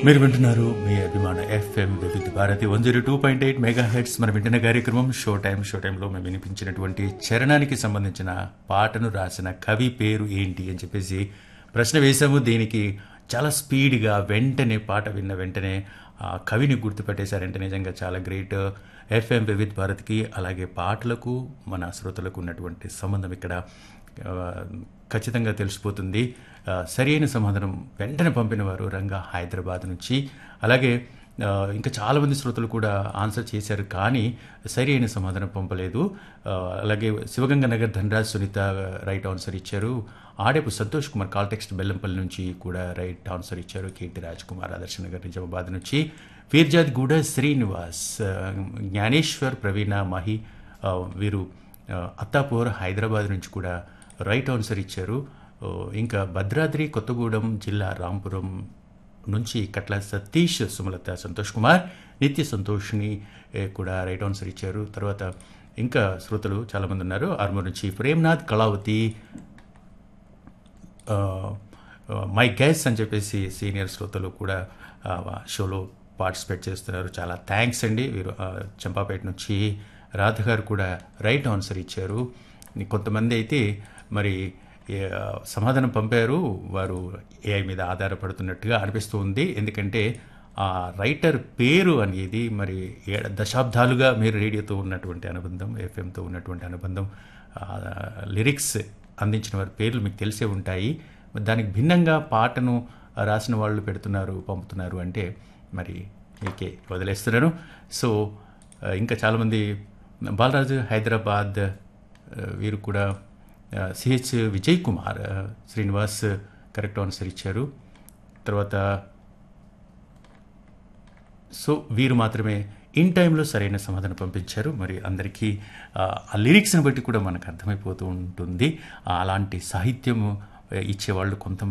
మీరు వింటున్నారు మీ అభిమాన FM Vividh Bharati one zero two point eight mega hertz మనం వింటున్న కార్యక్రమం షో టైం షో టైంలో మేము వినిపించినటువంటి చరణానికి సంబంధించిన పాటను రాసిన కవి పేరు ఏంటి అని చెప్పేసి ప్రశ్న వేశాము దీనికి చాలా స్పీడ్గా వెంటనే పాట విన్న వెంటనే ఆ కవిని గుర్తుపెట్టేశారంటే నిజంగా చాలా గ్రేట్ ఎఫ్ఎం వివిధ్ భారత్కి అలాగే పాటలకు మన శ్రోతలకు ఉన్నటువంటి సంబంధం ఇక్కడ ఆ, ఖచ్చితంగా తెలిసిపోతుంది ఆ, సరి అయిన సమాధానం వెంటనే పంపిన వారు రంగా హైదరాబాద్ నుంచి అలాగే ఆ, ఇంకా చాలామంది శ్రోతలు కూడా ఆన్సర్ చేశారు కానీ సరి అయిన సమాధానం పంపలేదు ఆ, అలాగే శివగంగ నగర్ ధనరాజ్ సునీత రైట్ ఆన్సర్ ఇచ్చారు ఆడేపు సంతోష్ కుమార్ కాల్ టెక్స్ట్ బెల్లంపల్లి నుంచి కూడా రైట్ ఆన్సర్ ఇచ్చారు కీర్తి రాజ్ కుమార్ ఆదర్శ నగర్ నిజామాబాద్ నుంచి ఫీర్జాద్ గూడ శ్రీనివాస్ ఆ, జ్ఞానేశ్వర్ ప్రవీణ మహి ఆ, వీరు ఆ, అత్తాపూర్ హైదరాబాద్ నుంచి కూడా రైట్ ఆన్సర్ ఇచ్చారు ఓ, ఇంకా భద్రాద్రి కొత్తగూడెం జిల్లా రాంపురం నుంచి కట్ల సతీష్ సుమలత సంతోష్ కుమార్ నిత్య సంతోష్ని ఏ, కూడా రైట్ ఆన్సర్ ఇచ్చారు తర్వాత ఇంకా శ్రోతలు చాలామంది ఉన్నారు ఆర్మూర్ నుంచి ప్రేమ్నాథ్ కళావతి ఆ, ఆ, మై గైస్ అని చెప్పేసి సీనియర్ శ్రోతలు కూడా ఆ, షోలో పార్టిసిపేట్ చేస్తున్నారు చాలా థ్యాంక్స్ అండి వీరు ఆ, చంపాపేట నుంచి రాధ గారు కూడా రైట్ ఆన్సర్ ఇచ్చారు కొంతమంది అయితే మరి ఏ, సమాధానం పంపారు వారు ఏఐ మీద ఆధారపడుతున్నట్టుగా అనిపిస్తూ ఉంది ఎందుకంటే ఆ రైటర్ పేరు అనేది మరి ఏ- దశాబ్దాలుగా మీరు రేడియోతో ఉన్నటువంటి అనుబంధం ఎఫ్ఎంతో ఉన్నటువంటి అనుబంధం ఆ, లిరిక్స్ అందించిన వారి పేర్లు మీకు తెలిసే ఉంటాయి మరి దానికి భిన్నంగా పాటను రాసిన వాళ్ళు పెడుతున్నారు పంపుతున్నారు అంటే మరి మీకే వదిలేస్తున్నాను సో ఆ, ఇంకా చాలామంది బాలరాజు హైదరాబాద్ ఆ, వీరు కూడా సిహెచ్ విజయ్ కుమార్ ఆ, శ్రీనివాస్ కరెక్ట్ ఆన్సర్ ఇచ్చారు తర్వాత సో వీరు మాత్రమే ఇన్ టైంలో సరైన సమాధానం పంపించారు మరి అందరికీ ఆ ఆ లిరిక్స్ని బట్టి కూడా మనకు అర్థమైపోతూ ఉంటుంది ఆ అలాంటి సాహిత్యము ఆ, ఇచ్చేవాళ్ళు కొంతమంది